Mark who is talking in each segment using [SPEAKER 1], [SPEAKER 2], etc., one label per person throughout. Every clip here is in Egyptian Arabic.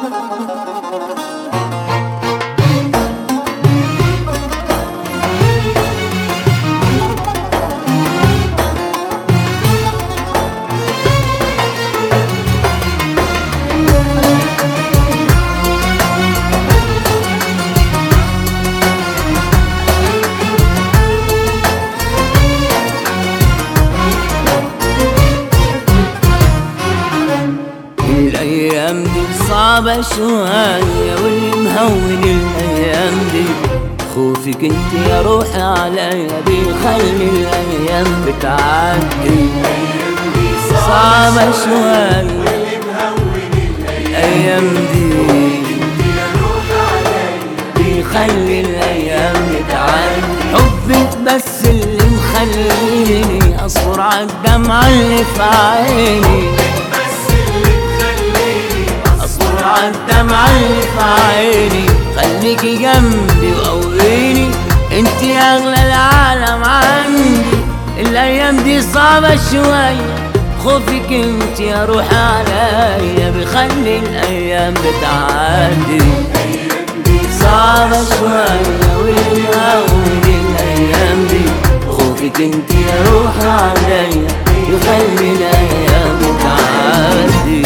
[SPEAKER 1] الأيام دي صعبة شوية واللي مهون الأيام دي خوفك انت يا روحي عليا بيخلي الأيام بتعدي صعبة شوية الأيام دي بيخلي الأيام بتعدي حبك بس اللي مخليني أصبر عالدمعة اللي في عيني اصبر عالدمعة اللي في عيني خليكي جنبي وقويني انت اغلى العالم عندي الايام دي صعبة شوية خوفك انت يا روح عليا بيخلي الايام بتعدي صعبة شوية والهون الايام دي خوفك انت يا روح عليا بيخلي الايام بتعدي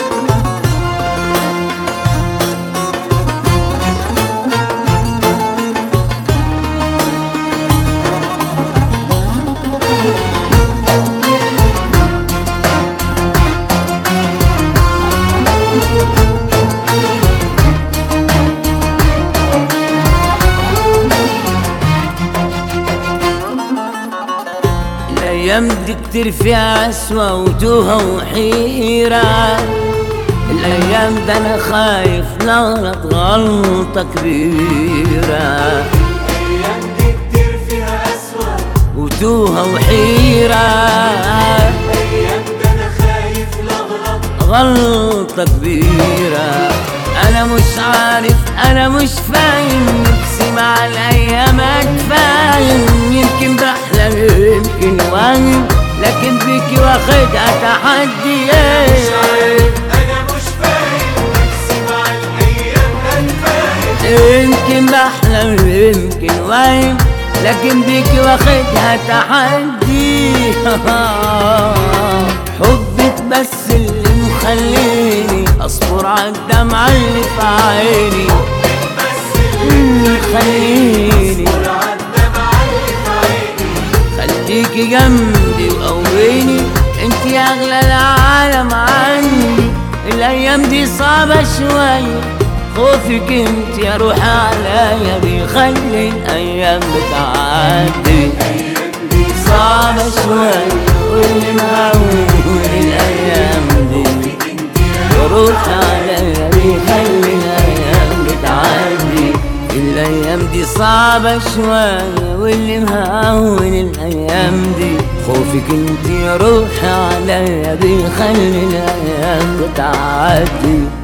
[SPEAKER 1] الأيام دي كتير فيها عسوة وتوهة وحيرة الأيام ده أنا خايف نغلط غلطة كبيرة
[SPEAKER 2] الايام دي كتير فيها اسوأ
[SPEAKER 1] وتوهة وحيرة
[SPEAKER 2] الايام ده انا خايف لغلط
[SPEAKER 1] غلطة كبيرة أنا مش عارف أنا مش فاهم نفسي مع الأيام أتفاهم يمكن بحلم يمكن وهم لكن بيكي واخدها تحدي
[SPEAKER 2] انا مش فاهم نفسي مع الايام هتفاهم
[SPEAKER 1] يمكن بحلم يمكن وهم لكن بيكي واخدها تحدي حبك بس اللي مخليني اصبر عالدمعة اللي في عيني
[SPEAKER 2] بس اللي
[SPEAKER 1] خليني
[SPEAKER 2] الدمعة اللي في عيني
[SPEAKER 1] خليكي جنبي وقويني انت اغلى العالم عندي الايام دي صعبة شوية خوفك انت يا روح عليا بيخلي الايام بتعدي صعبة شوية واللي مهون الايام دي يروح عليا بيخلي الايام بتعدي الايام دي صعبة شوية واللي مهون الايام دي خوفك انت يا روحي عليا بيخلي الايام بتعدي